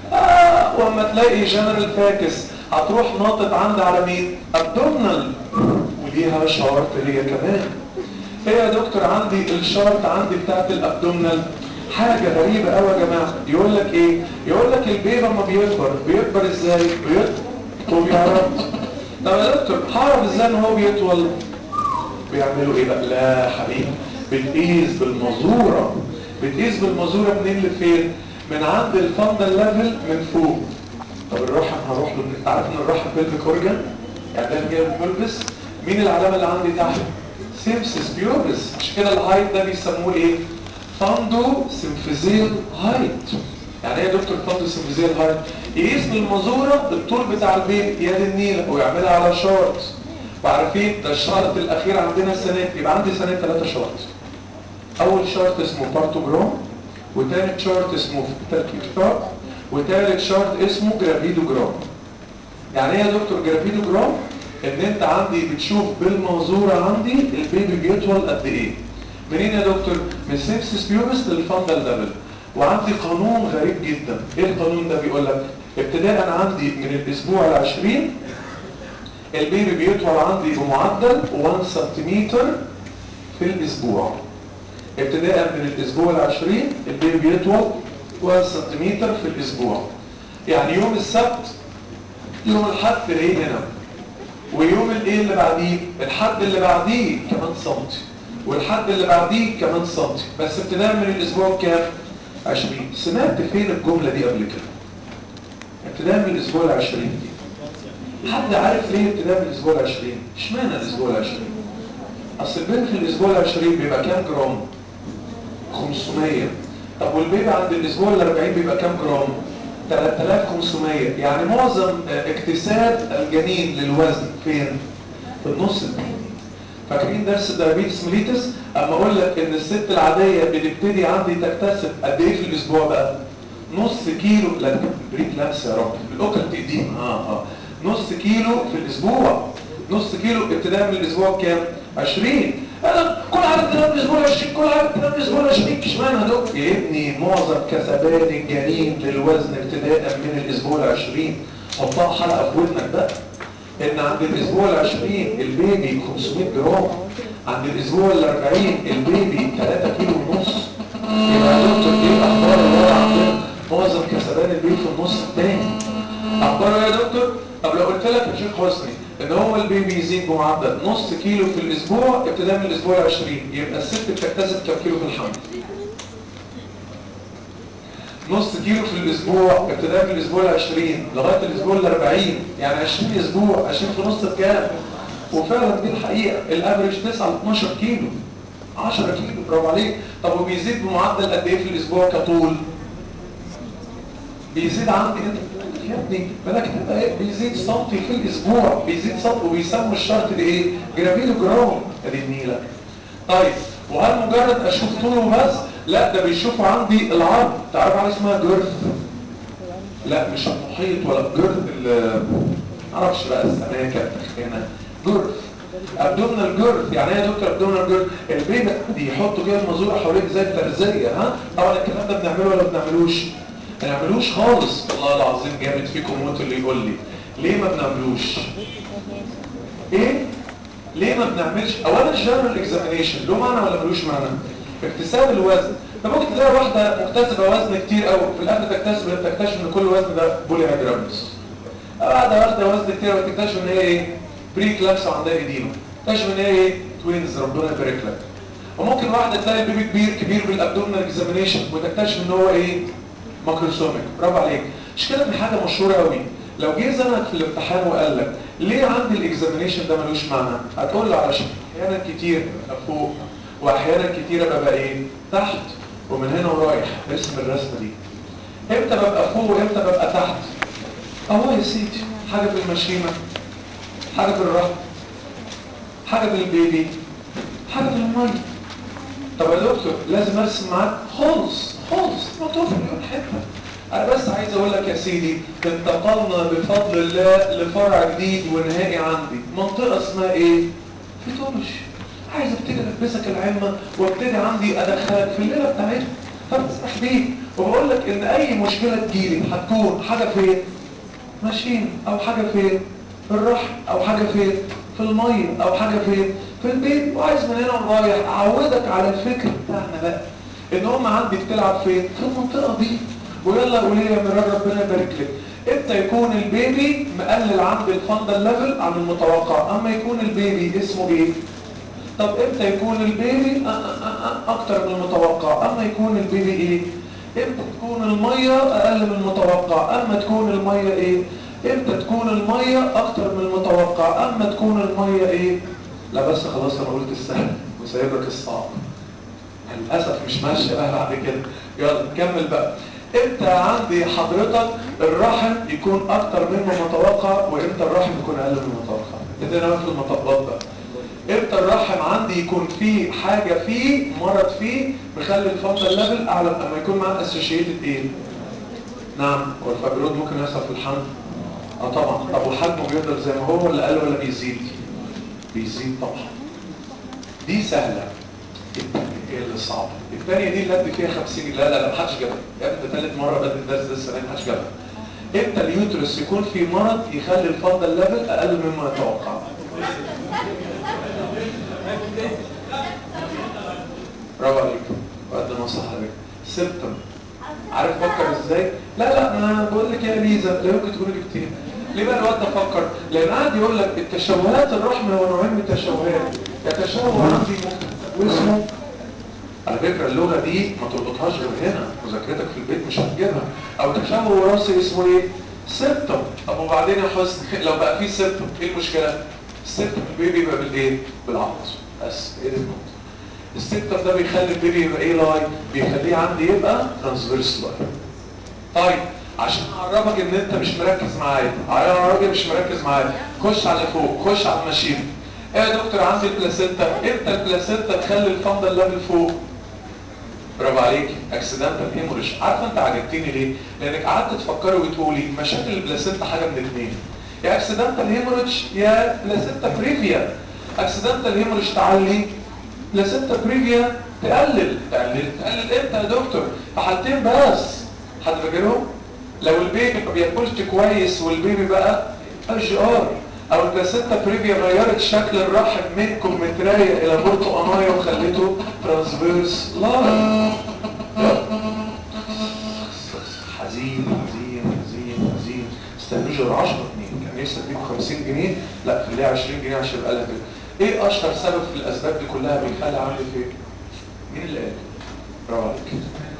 آه واما تلاقي جنرال فاكس هتروح ناطط عند على مين ابدومنال وليها شارت هي كمان ايه يا دكتور عندي الشارت عندي بتاعت الابدومنال حاجة غريبة قوي يا جماعة يقول لك ايه يقول لك البيبي لما بيكبر بيكبر ازاي بيطول وبيعرض طب يا دكتور هعرف ازاي ان هو بيطول بيعملوا ايه بقى لا حبيبي بتقيس بالمزورة بتقيس بالمزورة منين لفين من عند الفندل ليفل من فوق طب الرحم هروح له انت عارف ان الرحم بيلفيك اورجان يعني ده جاي بيلبس مين العلامه اللي عندي تحت سيمسيس بيوبس عشان كده الهايت ده بيسموه ايه فاندو سيمفيزيل هايت يعني ايه يا دكتور فاندو سيمفيزيل هايت يقيس بالمزوره الطول بتاع البيت يد النيله ويعملها على شارت وعارفين ده الشارت الاخير عندنا السنه دي يبقى عندي سنه ثلاثه شارت اول شارت اسمه بارتوجرام وتالت شارت اسمه تركيب وتالت شارت اسمه جرافيدوجرام يعني ايه يا دكتور جرافيدوجرام ان انت عندي بتشوف بالمنظورة عندي البيبي بيطول قد ايه منين يا دكتور من سيبسس بيوبس للفندل ليفل وعندي قانون غريب جدا ايه القانون ده بيقول لك ابتداء عندي من الاسبوع العشرين البيبي بيطول عندي بمعدل 1 سنتيمتر في الاسبوع ابتداء من الاسبوع العشرين البيبي بيطول 1 سنتيمتر في الاسبوع يعني يوم السبت يوم الحد ايه هنا ويوم الايه اللي بعديه الحد اللي بعديه كمان سنتي والحد اللي بعديه كمان سنتي بس ابتداء من الاسبوع كام 20 سمعت فين الجمله دي قبل كده ابتداء من الاسبوع العشرين دي حد عارف ليه ابتداء من الاسبوع العشرين اشمعنى الاسبوع العشرين اصل البنت في الاسبوع العشرين بيبقى كام جرام 500 طب والبيبي عند الاسبوع ال 40 بيبقى كام جرام 3500 يعني معظم اكتساب الجنين للوزن فين في النص الثاني فاكرين درس الدايابيتس ميليتس اما اقول لك ان الست العاديه بتبتدي عندي تكتسب قد ايه في الاسبوع بقى نص كيلو لا بريك لابس يا رب الاكل تقديم اه اه نص كيلو في الاسبوع نص كيلو ابتداء من الاسبوع كام 20 انا كل عدد ابتداء من الاسبوع 20 كل عدد ابتداء من الاسبوع 20 اشمعنى هدول يا ابني معظم كسبان الجنين للوزن ابتداء من الاسبوع 20 حطها حلقه في ودنك بقى ان عند الاسبوع ال 20 البيبي 500 جرام عند الاسبوع ال 40 البيبي 3 كيلو ونص يبقى يا دكتور ايه اخبار الوضع عندنا معظم كسبان البيت في النص الثاني اخباره ايه يا دكتور طب لو قلت لك يا شيخ حسني ان هو البيبي يزيد بمعدل نص كيلو في الاسبوع ابتداء من الاسبوع ال 20 يبقى الست بتكتسب كام كيلو في الحمل نص كيلو في الاسبوع ابتداء من الاسبوع ال 20 لغايه الاسبوع ال 40 يعني 20 اسبوع 20 في نص بكام وفعلا دي الحقيقه الافرج 9 ل 12 كيلو 10 كيلو برافو عليك طب وبيزيد بمعدل قد ايه في الاسبوع كطول بيزيد عندي انت يا ابني بالك تبقى ايه بيزيد سنتي في الاسبوع بيزيد سنتي وبيسموا الشرط ده ايه جرافيلو جرام ادي النيله طيب وهل مجرد اشوف طوله بس لا ده بيشوفوا عندي العرض تعرف على اسمها جرث لا مش المحيط ولا الجرث اللي معرفش بقى السماكه هنا جرث ابدومينال جرث يعني ايه يا دكتور ابدومينال جرث البيبي دي يحطوا كده المزوره حوالين زي الترزيه ها طبعا الكلام ده بنعمله ولا بنعملوش ما نعملوش خالص والله العظيم جامد فيكم موت اللي يقول لي ليه ما بنعملوش ايه ليه ما بنعملش اولا الجنرال اكزامينيشن له معنى ولا ملوش معنى اكتساب الوزن انت ممكن تلاقي واحده مكتسبه وزن كتير قوي في الاخر تكتسب تكتشف ان كل وزن ده بولي هيدرامس واحده واخده وزن كتير وتكتشف ان هي ايه بري كلابس وعندها ايديما تكتشف ان هي ايه توينز ربنا يبارك لك وممكن واحده تلاقي البيبي كبير كبير بالابدومينال اكزامينيشن وتكتشف ان هو ايه ماكروسوميك برافو عليك مش كده دي حاجه مشهوره قوي لو جه زنك في الامتحان وقال لك ليه عندي الاكزامينيشن ده ملوش معنى هتقول له علشان احيانا كتير ابقى فوق واحيانا كتير ببقى ايه تحت ومن هنا ورايح ارسم الرسمه دي امتى ببقى فوق وامتى ببقى تحت اهو يا سيدي حاجه في المشيمه حاجه في الرحم حاجه في البيبي حاجه في الميه طب يا دكتور لازم ارسم معاك خالص خالص مطروف مليون حته انا بس عايز اقول لك يا سيدي انتقلنا بفضل الله لفرع جديد ونهائي عندي منطقه اسمها ايه في طرش عايز ابتدي البسك العمه وابتدي عندي ادخلك في الليله بتاعتنا فبسمح بيك وبقول لك ان اي مشكله تجيلي هتكون حاجه فين ماشيين او حاجه فين في الرحم او حاجه فين في الميه او حاجه فين في البيت وعايز من هنا ورايح اعودك على الفكر بتاعنا بقى ان هم عندي بتلعب فين في المنطقه دي ويلا قولي يا مرار ربنا يبارك لك امتى يكون البيبي مقلل عند الفندل ليفل عن المتوقع اما يكون البيبي اسمه ايه طب امتى يكون البيبي اكتر من المتوقع اما يكون البيبي ايه امتى تكون الميه اقل من المتوقع اما تكون الميه ايه امتى تكون الميه اكتر من المتوقع اما تكون الميه ايه لا بس خلاص انا قلت السهل وسايب لك الصعب للاسف مش ماشيه بقى بعد كده يلا نكمل بقى امتى عندي حضرتك الرحم يكون اكتر مما متوقع وامتى الرحم يكون اقل من المتوقع ابتدينا بقى في المطبات بقى امتى الرحم عندي يكون فيه حاجه فيه مرض فيه مخلي الفندل ليفل اعلى اما يكون معاه اسوشيتد ايه نعم هو الفايبرويد ممكن يحصل في الحمل اه طبعا طب وحجمه بيفضل زي ما هو ولا قل ولا بيزيد بيزيد طبعا دي سهله ايه اللي صعب الثانيه دي اللي ادي فيها 50 لا لا لا محدش جابها يا ابني ده ثالث مره بدي الدرس ده السنه دي محدش جابها امتى اليوترس يكون في مرض يخلي الفندل ليفل اقل مما يتوقع برافو عليك وقد ما صح عليك سيبتم عارف فكر ازاي لا لا انا بقول لك يا ليزا لا يمكن تقول لي كتير ليه بقى الواد ده فكر لان قاعد يقول لك التشوهات الرحم هو نوعين من التشوهات يتشوه عندي واسمه على فكرة اللغة دي ما تربطهاش غير هنا مذاكرتك في البيت مش هتجيبها او تشوه وراثي اسمه ايه سيبتم طب وبعدين يا حسن لو بقى في سيبتم ايه المشكلة السيبتم البيبي يبقى بالايه بالعطس بس ايه دي النقطة السيبتم ده بيخلي البيبي يبقى ايه لاي بيخليه عندي يبقى ترانسفيرس لاي طيب عشان اعرفك ان انت مش مركز معايا انا راجل مش مركز معايا خش على فوق خش على الماشين ايه يا دكتور عندي البلاسينتا امتى البلاسينتا تخلي الفندل ليفل فوق برافو عليك اكسيدنتال هيموريج عارفه انت عجبتني ليه لانك قعدت تفكري وتقولي مشاكل البلاسينتا حاجه من الاثنين يا اكسيدنتال هيموريج يا بلاسينتا بريفيا اكسيدنتال هيموريج تعلي بلاسينتا بريفيا تقلل تقلل تقلل امتى يا دكتور في حالتين بس حد فاكرهم لو البيبي ما بياكلش كويس والبيبي بقى اش ار او البلاسينتا بريفيا غيرت شكل الرحم من كومترايا الى برتقانايه وخلته ترانسفيرس لاين حزين حزين حزين حزين استنوش غير 10 جنيه كان نفسي اديكوا 50 جنيه لا خليها 20 جنيه عشان يبقى لها كده ايه اشهر سبب في الاسباب دي كلها بيخلي عندي فين مين اللي قال برافو عليك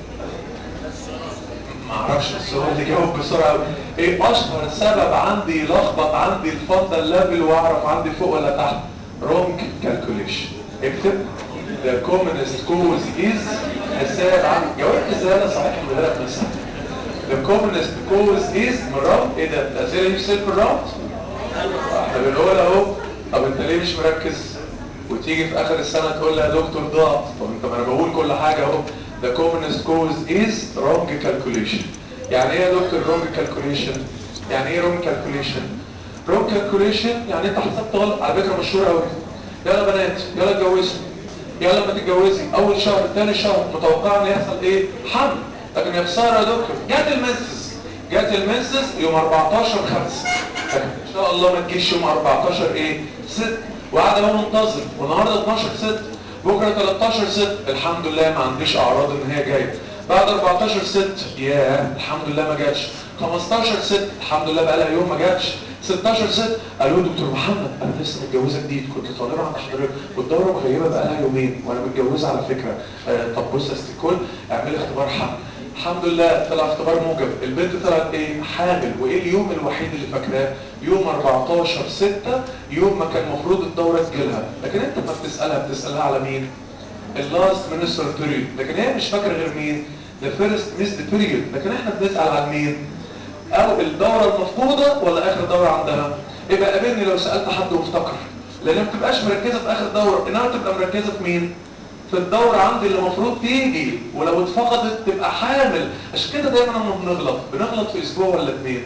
ما اعرفش بس هو اللي جاوب بسرعه قوي ايه اشهر سبب عندي يلخبط عندي الفضل ليفل واعرف عندي فوق ولا تحت رونج كالكوليشن اكتب the commonest cause is حساب عندي جاوبت ازاي انا صحيح من غير مثلا the commonest cause is مرام ايه ده الاسئله دي في سيلف الراوند احنا بنقول اهو طب انت ليه مش مركز وتيجي في اخر السنه تقول لي يا دكتور ضغط طب انت ما انا بقول كل حاجه اهو the commonest cause is wrong calculation يعني ايه يا دكتور wrong calculation يعني ايه wrong calculation wrong calculation يعني انت حسبت غلط على فكره مشهوره قوي يلا بنات يلا اتجوزوا يلا ما تتجوزي اول شهر ثاني شهر متوقع ان يحصل ايه حمل لكن يا خساره يا دكتور جت المنسس جت المنسس يوم 14 5 لكن ان شاء الله ما تجيش يوم 14 ايه 6 وقاعد اهو منتظر والنهارده 12 6 بكره 13 6 الحمد لله ما عنديش اعراض ان هي جايه بعد 14 6 ياه الحمد لله ما جاتش 15 6 الحمد لله بقى لها يوم ما جاتش 16 6 قالوا لي دكتور محمد انا لسه متجوزه جديد كنت طالبه عند حضرتك والدوره مغيبه بقى لها يومين وانا متجوزه على فكره آه طب بص يا ست الكل اعملي اختبار حمل الحمد لله طلع اختبار موجب البنت طلعت ايه حامل وايه اليوم الوحيد اللي فاكراه يوم 14 6 يوم ما كان المفروض الدوره تجيلها لكن انت ما بتسالها بتسالها على مين اللاست منستر بيريود لكن هي مش فاكره غير مين ذا فيرست ميست بيريود لكن احنا بنسال عن مين او الدوره المفقوده ولا اخر دوره عندها يبقى قابلني لو سالت حد وافتكر لان ما بتبقاش مركزه في اخر دوره انما تبقى مركزه في مين في الدورة عندي اللي المفروض تيجي ولو اتفقدت تبقى حامل عشان كده دايما لما بنغلط بنغلط في اسبوع ولا اتنين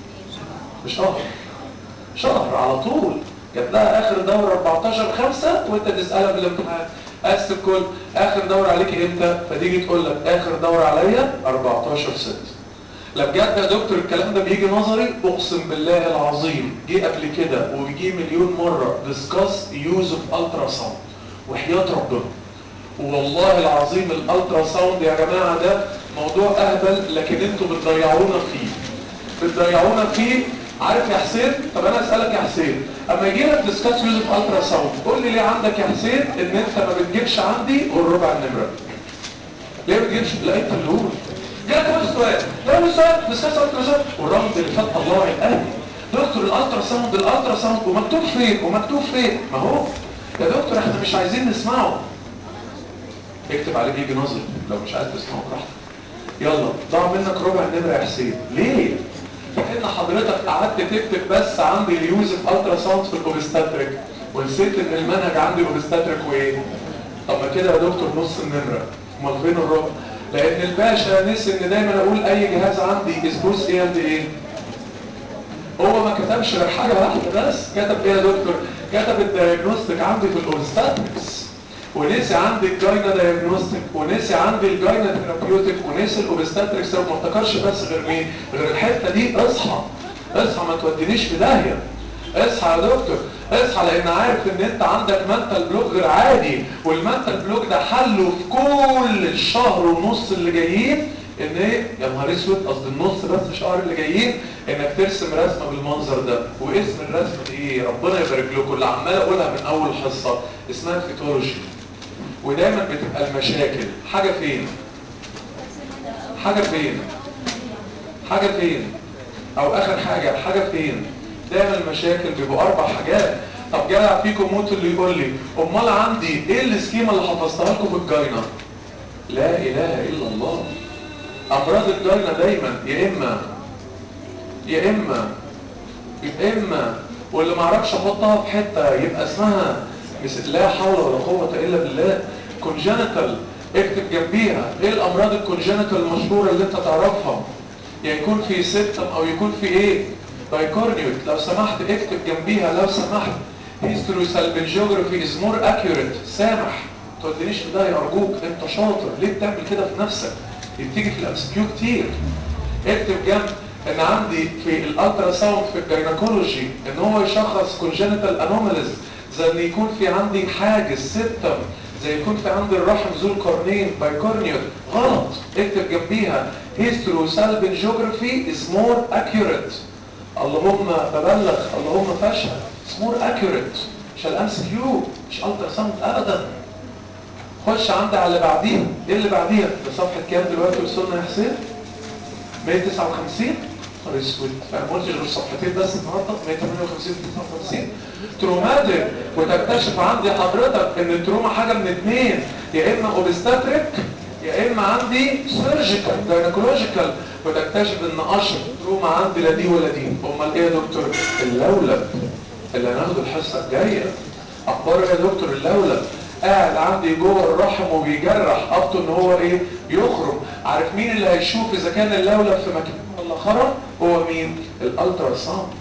شهر شهر على طول جات لها اخر دورة 14 5 وانت تسألها بالامتحان اسف الكل اخر دورة عليك امتى فتيجي تقول لك اخر دورة عليا 14 6 لا بجد يا دكتور الكلام ده بيجي نظري اقسم بالله العظيم جه قبل كده وبيجي مليون مرة discuss use of ultrasound وحياة ربنا والله العظيم الالترا ساوند يا جماعة ده موضوع اهبل لكن انتوا بتضيعونا فيه بتضيعونا فيه عارف يا حسين طب انا اسالك يا حسين اما يجي لك ديسكاس يوز اوف الترا ساوند قول لي ليه عندك يا حسين ان انت ما بتجيبش عندي غير ربع النمره ليه ما بتجيبش لا انت اللي قول جالك بس سؤال لا مش سؤال ديسكاس الترا ساوند والرمز اللي فات الله يقلبي دكتور الالترا ساوند الالترا ساوند ومكتوب فين ومكتوب فين ما هو يا دكتور احنا مش عايزين نسمعه اكتب عليه بيجي نظر لو مش عايز تسمعه براحتك يلا ضاع منك ربع النمره يا حسين ليه لان حضرتك قعدت تكتب بس عندي اليوز اوف الترا ساوند في الاوبستاتريك ونسيت ان المنهج عندي اوبستاتريك وايه طب ما كده يا دكتور نص النمره امال فين الربع لان الباشا نسي ان دايما اقول اي جهاز عندي اسبوس ايه قد ايه هو ما كتبش غير حاجه واحده بس كتب ايه يا دكتور كتب الدايجنوستيك عندي في الاوبستاتريكس ونسي عندي الجاينا دايجنوستيك ونسي عندي الجاينا ثيرابيوتيك ونسي الاوبستاتريكس وما افتكرش بس غير مين غير الحته دي اصحى اصحى ما تودينيش في داهيه اصحى يا دكتور اصحى لان عارف ان انت عندك منتال بلوك غير عادي والمنتال بلوك ده حله في كل الشهر ونص اللي جايين ان ايه يا نهار اسود قصدي النص بس شهر اللي جايين انك ترسم رسمه بالمنظر ده واسم الرسمه دي ايه ربنا يبارك لكم اللي عمال اقولها من اول حصه اسمها فيتولوجي ودايما بتبقى المشاكل حاجه فين حاجه فين حاجه فين او اخر حاجه حاجه فين دايما المشاكل بيبقوا اربع حاجات طب جدع فيكم موت اللي يقول لي امال عندي ايه السكيما اللي حفظتها لكم في الجاينه لا اله الا الله امراض الجاينه دايما يا اما يا اما يا اما واللي ما اعرفش احطها في حته يبقى اسمها لا حول ولا قوه الا بالله كونجنتال اكتب جنبيها ايه الامراض الكونجنتال المشهوره اللي انت تعرفها يعني يكون في سيبتم او يكون في ايه بايكورنيوت لو سمحت اكتب جنبيها لو سمحت هيستروسالبنجيوجرافي از مور اكيوريت سامح ما تودينيش في ده ارجوك انت شاطر ليه بتعمل كده في نفسك بتيجي في الام كيو كتير اكتب جنب ان عندي في الالترا ساوند في الجينيكولوجي ان هو يشخص كونجنتال انوماليز زي ان يكون في عندي حاجز سيبتم زي يكون في عندي الرحم ذو القرنين بايكورنيوت غلط اكتب جنبيها hysterosalpingiography is more accurate اللهم ببلغ اللهم فشل it's more accurate مش الام سي كيو مش الترا ساوند ابدا خش عندي على اللي بعديها ايه اللي بعديها ده صفحه كام دلوقتي وصلنا يا حسين 159 نهار اسود انا ما قلتش غير صفحتين بس النهارده 158 59 تروماتيك وتكتشف عندي حضرتك ان التروما حاجه من اثنين يا اما اوبستاتريك يا اما عندي سيرجيكال جاينكولوجيكال وتكتشف ان اشهر تروما عندي لا دي ولا دي امال ايه يا دكتور اللولب اللي هناخده الحصه الجايه اخبار يا دكتور اللولب قاعد عندي جوه الرحم وبيجرح قبطه ان هو ايه يخرج عارف مين اللي هيشوف اذا كان اللولب في مكان ولا خرج هو مين الالترا ساوند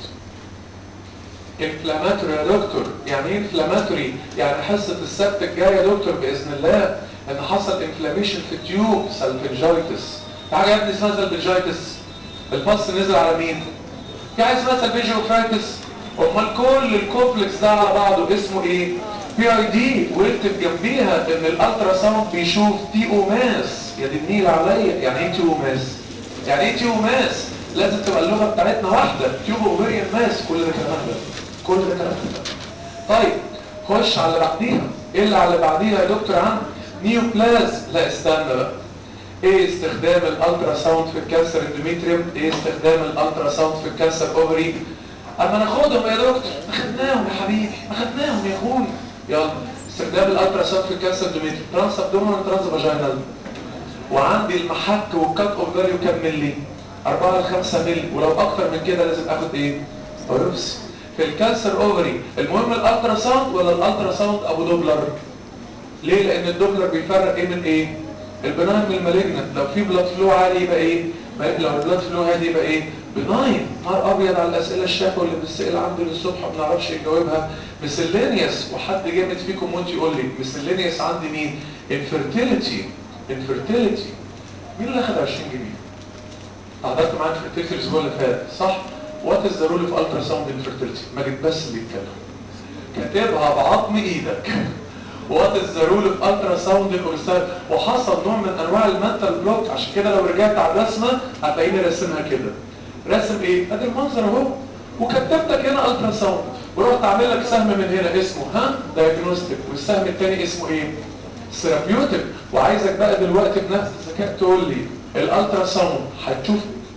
انفلاماتوري يا دكتور يعني ايه انفلاماتوري يعني حصه السبت الجايه يا دكتور باذن الله ان حصل انفلاميشن في التيوب سالفنجايتس في حاجه يا ابني اسمها سالفنجايتس الفص نزل على مين في حاجه اسمها سالفنجيوفرايتس امال كل الكومبلكس ده على بعضه اسمه ايه بي اي دي واكتب جنبيها ان الالترا ساوند بيشوف تي او ماس يا دي النيل عليا يعني ايه تي او ماس يعني ايه تي او ماس لازم تبقى اللغه بتاعتنا واحده تيوب اوفيريان ماس كل ده كلام ده كل ده كلام ده طيب خش على اللي بعديها ايه اللي على اللي بعديها يا دكتور عم نيوبلاز لا استنى بقى ايه استخدام الالترا ساوند في الكانسر اندوميتريوم ايه استخدام الالترا ساوند في الكانسر اوفري اما ناخدهم يا دكتور ما خدناهم يا حبيبي ما خدناهم يا اخويا يلا استخدام الالترا ساوند في الكانسر اندوميتريوم ترانس ابدومينال ترانس فاجينال وعندي المحك والكات اوف فاليو كام ملي 4 ل 5 ملي ولو اكتر من كده لازم اخد ايه بايوبسي في الكانسر اوفري المهم الالترا ساوند ولا الالترا ساوند ابو دوبلر ليه لان الدوبلر بيفرق ايه من ايه البناين من المالجنت لو في بلاد فلو عالي يبقى ايه لو البلاد فلو هادي يبقى ايه بناين نهار ابيض على الاسئله الشافه اللي بتسال عنده للصبح ما بنعرفش نجاوبها مسلينيوس وحد جامد فيكم وانت يقول لي مسلينيوس عندي مين انفيرتيليتي انفيرتيليتي مين اللي اخد 20 جنيه حضرت معاك انفيرتيليتي الاسبوع اللي فات صح وات از ذا رول اوف الترا ساوند انفيرتيليتي ماجد بس اللي يتكلم كاتبها بعظم ايدك وات از ذا رول اوف الترا ساوند الاورسال وحصل نوع من انواع المنتال بلوك عشان كده لو رجعت على الرسمه هتلاقيني راسمها كده راسم ايه ادي المنظر اهو وكتبتك هنا الترا ساوند ورحت عامل لك سهم من هنا اسمه ها دايجنوستيك والسهم الثاني اسمه ايه ثيرابيوتيك وعايزك بقى دلوقتي بنفس الذكاء تقول لي الالترا ساوند هتشوف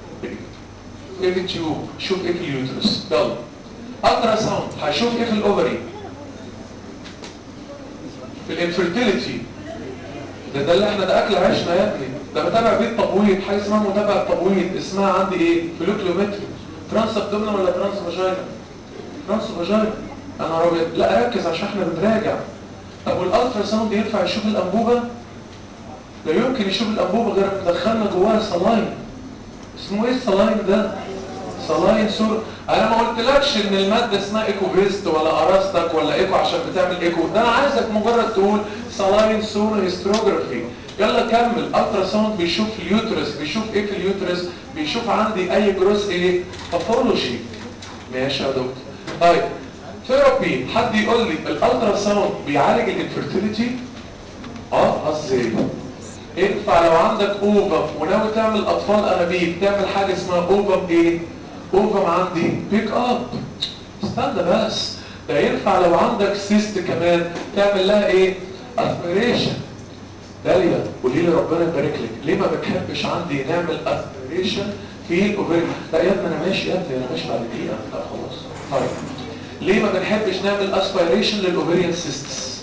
ايه في التيوب شوف ايه في اليوترس يلا الترا ساوند هيشوف ايه في الاوفري في الانفيرتيليتي ده ده اللي احنا ده اكل عيشنا يا ابني ده بتابع بيه التبويض حاجه اسمها متابعه التبويض اسمها عندي ايه فلوكليومتري ترانس ابدومينال ولا ترانس فاجينا ترانس فاجينا انا ابيض لا ركز عشان احنا بنراجع طب والالترا ساوند ينفع يشوف الانبوبه لا يمكن يشوف الانبوبه غير مدخلنا جواها صلاين اسمه ايه الصلاين ده صلاين سور انا ما قلتلكش ان الماده اسمها ايكوفيست ولا اراستك ولا ايكو عشان بتعمل ايكو ده انا عايزك مجرد تقول صلاين سور هيستروجرافي يلا كمل الترا ساوند بيشوف اليوترس بيشوف ايه في اليوترس بيشوف عندي اي جروس ايه باثولوجي ماشي يا دكتور طيب ثيرابي حد يقول لي الالترا ساوند بيعالج الانفيرتيليتي اه قصدي ينفع لو عندك اوفم وناوي تعمل اطفال انابيب تعمل حاجه اسمها اوفم ايه اوفم عندي بيك اب استنى بس ده ينفع لو عندك سيست كمان تعمل لها ايه اسبيريشن داليا قولي لي ربنا يبارك لك ليه ما بتحبش عندي نعمل اسبيريشن في الاوفري لا يا ابني انا ماشي يا ابني انا ماشي بعد دقيقه لا خلاص طيب ليه ما بنحبش نعمل اسبيريشن للاوفريان سيستس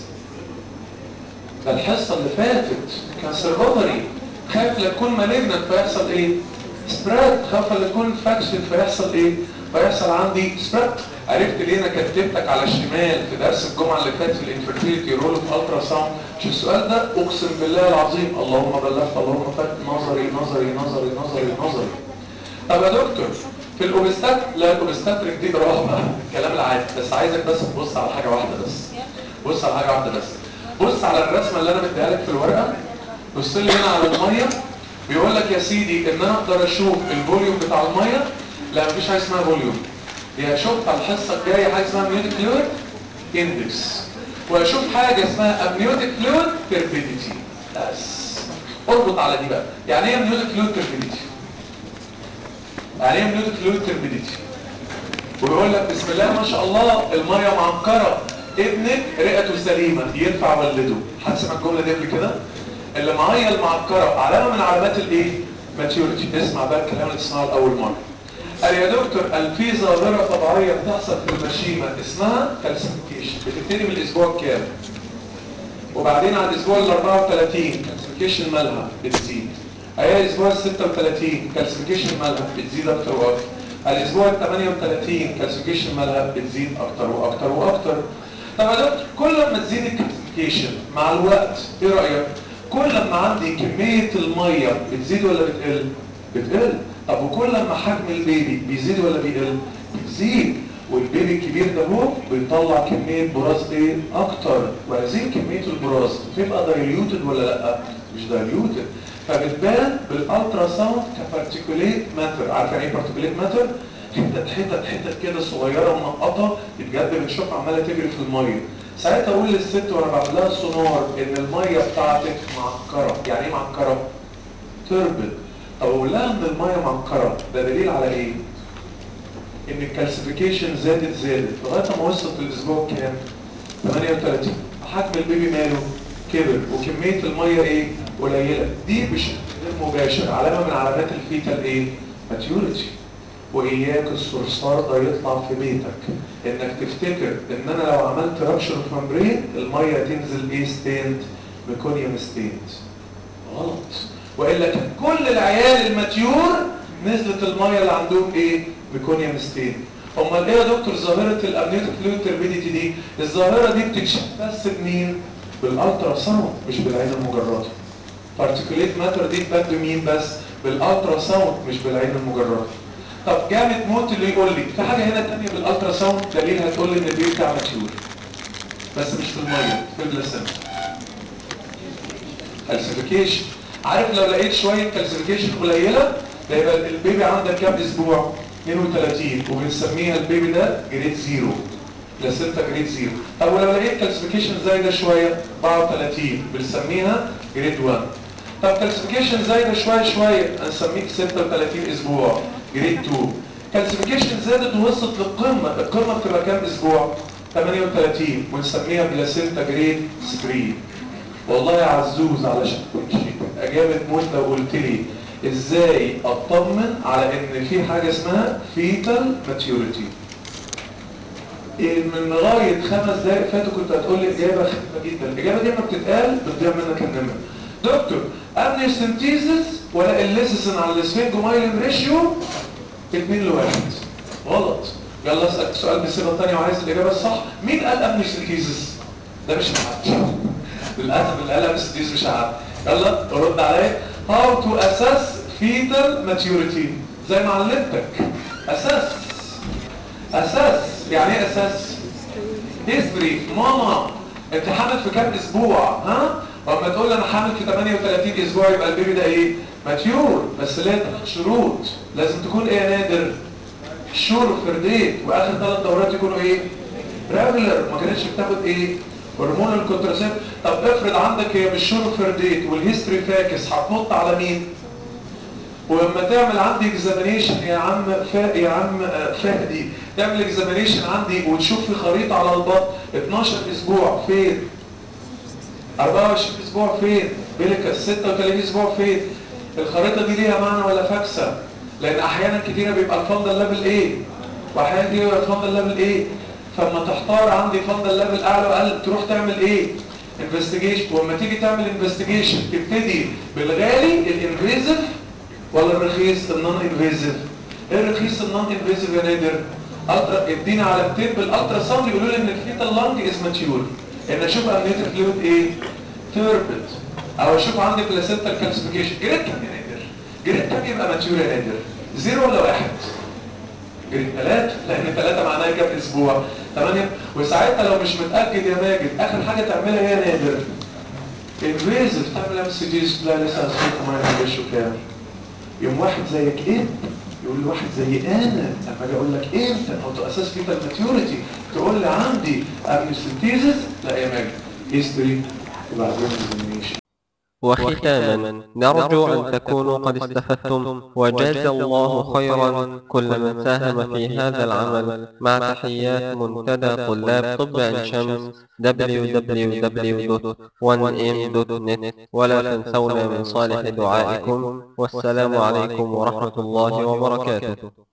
ده الحصه اللي فاتت كانسر اوفري خايف لا تكون مالجنت فيحصل ايه سبريد خاف لا تكون فاكشن فيحصل ايه فيحصل عندي سبريد عرفت ليه انا كتبتك على الشمال في درس الجمعه اللي فات في الانفيرتيليتي رول اوف الترا ساوند مش السؤال ده اقسم بالله العظيم اللهم بلغت اللهم فات نظري نظري نظري نظري نظري طب يا دكتور في الاوبستات لا الاوبستاتريك دي رهبه الكلام العادي بس عايزك بس تبص على حاجه واحده بس بص على حاجه واحده بس بص على الرسمه اللي انا مديها لك في الورقه بص لي هنا على الميه بيقول لك يا سيدي ان انا اقدر اشوف الفوليوم بتاع الميه لا مفيش حاجه اسمها فوليوم دي هشوف على الحصه الجايه حاجه اسمها امنيوتيك فلويد اندكس واشوف حاجه اسمها امنيوتيك فلويد تربيديتي بس اربط على دي بقى يعني ايه امنيوتيك فلويد تربيديتي يعني ايه امنيوتيك فلويد تربيديتي ويقول لك بسم الله ما شاء الله الميه معكره ابنك رئته سليمه ينفع ولده حد سمع الجمله دي قبل كده اللي معايا المعكره علامه من علامات الايه ماتيوريتي اسمع بقى الكلام اللي تسمعه لاول مره قال يا دكتور قال في ظاهره طبيعيه بتحصل في المشيمه اسمها كالسيفيكيشن بتبتدي من الاسبوع الكام وبعدين على الاسبوع ال 34 كالسيفيكيشن مالها بتزيد اهي الاسبوع ال 36 كالسيفيكيشن مالها بتزيد اكتر واكتر الاسبوع ال 38 كالسيفيكيشن مالها بتزيد اكتر واكتر واكتر طب يا دكتور كل ما تزيد الكالسيفيكيشن مع الوقت ايه رايك كل ما عندي كميه الميه بتزيد ولا بتقل بتقل طب وكل ما حجم البيبي بيزيد ولا بيقل بيزيد والبيبي الكبير ده هو بيطلع كميه براز ايه اكتر وهذه كميه البراز بتبقى دايليوتد ولا لا مش دايليوتد فبتبان بالالترا ساوند كبارتيكوليت ماتر عارف يعني ايه بارتيكوليت ماتر حتت حتت حتت كده صغيره منقطه بجد بنشوفها عماله تجري في الميه ساعتها اقول للست وانا بعمل لها سونار ان الميه بتاعتك معكره يعني ايه معكره تربد طب اقول لها ان الميه معكره ده دليل على ايه ان الكالسيفيكيشن زادت زادت لغايه ما وصلت للاسبوع كام 38 حجم البيبي ماله كبر وكميه الميه ايه قليله دي بشكل غير مباشر علامه من علامات الفيتال ايه ماتيوريتي واياك الصرصار ده يطلع في بيتك انك تفتكر ان انا لو عملت رابشر في ممبرين الميه تنزل ايه ستيند ميكونيوم ستيند غلط والا كان كل العيال الماتيور نزلت الميه اللي عندهم ايه ميكونيوم ستيند امال ايه يا دكتور ظاهره الامنيوتيك فلويد تربيديتي دي الظاهره دي بتكشف بس بمين بالالترا ساوند مش بالعين المجرده بارتيكوليت ماتر دي تبان بمين بس بالالترا ساوند مش بالعين المجرده طب جامد موت اللي يقول لي في حاجه هنا ثانيه بالالترا ساوند دليل هتقول لي ان البيبي بتاع ماتيور بس مش في الميه في البلاسنتا كالسيفيكيشن عارف لو لقيت شويه كالسيفيكيشن قليله ده يبقى البيبي عندك كام اسبوع 32 وبنسميها البيبي ده جريد زيرو بلاسنتا جريد زيرو طب ولو لقيت كالسيفيكيشن زايده شويه 34 بنسميها جريد 1 طب كالسيفيكيشن زايده شويه شويه هنسميك 36 اسبوع جريد 2 كالسيفيكيشن زادت ووصلت للقمه القمه بتبقى كام اسبوع 38 ونسميها بلاسنتا جريد 3 والله يا عزوز علشان تمشي اجابه موت لو قلت لي ازاي اطمن على ان في حاجه اسمها فيتال ماتيوريتي من لغايه خمس دقائق فاتوا كنت هتقول لي اجابه خفيفه جدا الاجابه دي لما بتتقال بتضيع منك النمر دكتور امنيوسنتيزس ولا الليسيسن على الاسفنجومايلين ريشيو 2 لواحد غلط يلا اسالك سؤال بالصيغه الثانيه وعايز الاجابه الصح مين قال امنيوسنتيزس ده مش حد للاسف اللي قال امنيوسنتيزس مش حد يلا رد عليا how to assess fetal maturity زي ما علمتك اساس اساس يعني ايه اساس هيستوري ماما انت حامل في كام اسبوع ها واما تقول لي انا حامل في 38 اسبوع يبقى البيبي ده ايه ماتيور بس ليه ثلاث شروط لازم تكون ايه يا نادر شور فرديت واخر ثلاث دورات يكونوا ايه ريجولر ما كانتش بتاخد ايه هرمون الكونتراسيب طب افرض عندك هي مش شور فرديت والهيستوري فاكس هتنط على مين ولما تعمل عندي اكزامينيشن يا عم فا يا عم فهدي تعمل اكزامينيشن عندي وتشوف في خريطه على البطن 12 اسبوع فين 24 اسبوع فين بيلكس 36 اسبوع فين الخريطه دي ليها معنى ولا فاكسه لان احيانا كتيره بيبقى الفندل ليفل ايه واحيانا كتير بيبقى الفندل ليفل ايه فلما تحتار عندي فندل ليفل اعلى واقل تروح تعمل ايه انفستيجيشن ولما تيجي تعمل انفستيجيشن تبتدي بالغالي الانفيزيف ولا الرخيص النون انفيزيف ايه الرخيص النون انفيزيف يا نادر الترا ادينا علامتين بالالترا ساوند يقولوا لي ان الفيتال لانج از ماتيور ان اشوف امنيتك فلويد ايه تيربت او اشوف عندي بلاسنتال كالسيفيكيشن جريد كام يا نادر جريد كام يبقى ماتيور يا نادر زيرو ولا واحد جريد ثلاثة لان ثلاثة معناها كام اسبوع ثمانية وساعتها لو مش متأكد يا ماجد اخر حاجة تعملها ايه يا نادر انفيزيف تعمل ام سي دي لا لسه هسيبكم ما يعملش كام يوم واحد زيك ايه يقول لي واحد زي انا لما اجي اقول لك امتى او تو اساس فيتال ماتيوريتي تقول لي عندي امنيوسنتيزس لا يا ماجد هيستوري وبعدين اكزامينيشن وختاما نرجو أن تكونوا قد استفدتم وجاز الله خيرا كل من ساهم في هذا العمل مع تحيات منتدى طلاب طب عين شمس www.1m.net ولا تنسونا من صالح دعائكم والسلام عليكم ورحمة الله وبركاته